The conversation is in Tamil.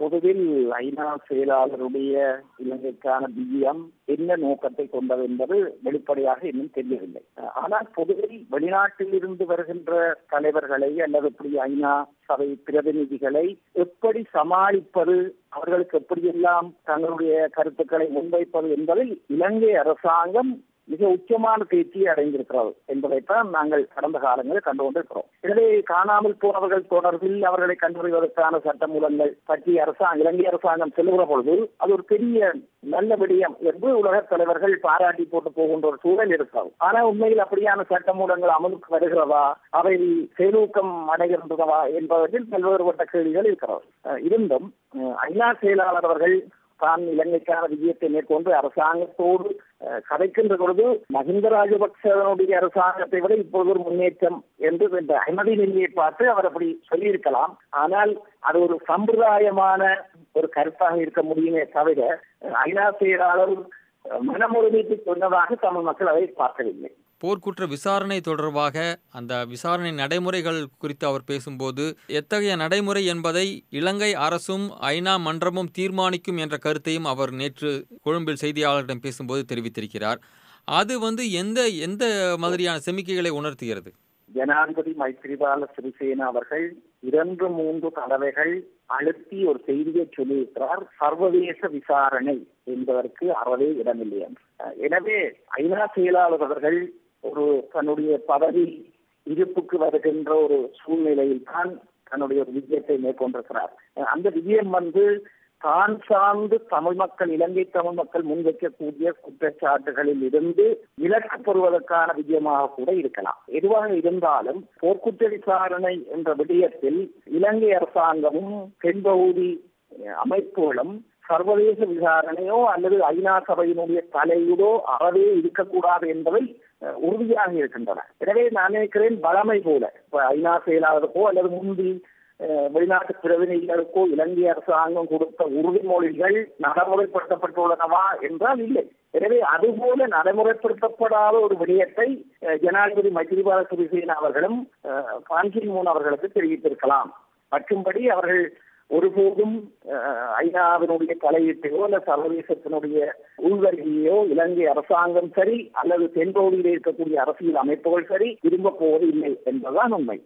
பொதுவில் ஐநா செயலாளருடைய இலங்கைக்கான விஜயம் என்ன நோக்கத்தை கொண்டது என்பது வெளிப்படையாக இன்னும் தெரியவில்லை ஆனால் பொதுவில் வெளிநாட்டில் இருந்து வருகின்ற தலைவர்களை அல்லது இப்படி ஐநா சபை பிரதிநிதிகளை எப்படி சமாளிப்பது அவர்களுக்கு எப்படியெல்லாம் தங்களுடைய கருத்துக்களை முன்வைப்பது என்பதில் இலங்கை அரசாங்கம் மிக உச்சமான தேர்ச்சியை அடைந்திருக்கிறது என்பதைத்தான் நாங்கள் கடந்த காலங்களில் கண்டுகொண்டிருக்கிறோம் எனவே காணாமல் போனவர்கள் தொடர்பில் அவர்களை கண்டறிவதற்கான சட்டமூலங்கள் பற்றி அரசாங்கம் இலங்கை அரசாங்கம் செல்லுகிற பொழுது அது ஒரு பெரிய நல்ல விடயம் என்று உலக தலைவர்கள் பாராட்டி போட்டு போகின்ற ஒரு சூழல் இருக்கிறது ஆனால் உண்மையில் அப்படியான சட்டமூலங்கள் அமலுக்கு வருகிறதா அவை செயலூக்கம் அடைகின்றதா என்பதில் பல்வேறுபட்ட கேள்விகள் இருக்கிறது இருந்தும் ஐநா செயலாளர் அவர்கள் தான் இலங்கைக்கான விஜயத்தை மேற்கொண்டு அரசாங்கத்தோடு கதைக்கின்ற பொழுது மஹிந்த ராஜபக்சனுடைய அரசாங்கத்தை விட இப்போது ஒரு முன்னேற்றம் என்று இந்த அகமதி நிலையை பார்த்து அவர் அப்படி சொல்லியிருக்கலாம் ஆனால் அது ஒரு சம்பிரதாயமான ஒரு கருத்தாக இருக்க முடியுமே தவிர ஐநா செயலாளர் மனமுறைமைக்கு சொன்னதாக தமிழ் மக்கள் அதை பார்க்கவில்லை போர்க்குற்ற விசாரணை தொடர்பாக அந்த விசாரணை நடைமுறைகள் குறித்து அவர் பேசும்போது எத்தகைய நடைமுறை என்பதை இலங்கை அரசும் ஐநா மன்றமும் தீர்மானிக்கும் என்ற கருத்தையும் அவர் நேற்று கொழும்பில் செய்தியாளர்களிடம் பேசும்போது தெரிவித்திருக்கிறார் அது வந்து எந்த எந்த மாதிரியான செமிக்கைகளை உணர்த்துகிறது ஜனாதிபதி மைத்ரிபால சிறிசேனா அவர்கள் இரண்டு மூன்று தடவைகள் அழுத்தி ஒரு செய்தியை சொல்லியிருக்கிறார் சர்வதேச விசாரணை என்பதற்கு அறவே இடமில்லை எனவே ஐநா செயலாளர் அவர்கள் ஒரு தன்னுடைய பதவி இருப்புக்கு வருகின்ற ஒரு சூழ்நிலையில் தான் தன்னுடைய ஒரு விஜயத்தை மேற்கொண்டிருக்கிறார் அந்த விஜயம் வந்து தான் சார்ந்து தமிழ் மக்கள் இலங்கை தமிழ் மக்கள் முன்வைக்கக்கூடிய குற்றச்சாட்டுகளில் இருந்து விலக்கு பெறுவதற்கான விஜயமாக கூட இருக்கலாம் எதுவாக இருந்தாலும் போர்க்குற்ற விசாரணை என்ற விடயத்தில் இலங்கை அரசாங்கமும் தென்பகுதி அமைப்புகளும் சர்வதேச விசாரணையோ அல்லது ஐநா சபையினுடைய தலையீடோ அறவே இருக்கக்கூடாது என்பதை உறுதியாக இருக்கின்றன எனவே நான் நினைக்கிறேன் பலமை போல இப்ப ஐநா செயலாளருக்கோ அல்லது முந்தி வெளிநாட்டு பிரதிநிதிகளுக்கோ இலங்கை அரசாங்கம் கொடுத்த உறுதிமொழிகள் நடைமுறைப்படுத்தப்பட்டுள்ளனவா என்றால் இல்லை எனவே அதுபோல நடைமுறைப்படுத்தப்படாத ஒரு விடயத்தை ஜனாதிபதி மைத்ரிபால சிறிசேனா அவர்களும் பான்கி மூன் அவர்களுக்கு தெரிவித்திருக்கலாம் மற்றும்படி அவர்கள் ஒருபோதும் ஐநாவினுடைய தலையீட்டையோ அல்ல சர்வதேசத்தினுடைய உள்வருகையோ இலங்கை அரசாங்கம் சரி அல்லது தென்பகுதியில் இருக்கக்கூடிய அரசியல் அமைப்புகள் சரி விரும்ப போவது இல்லை என்பதுதான் உண்மை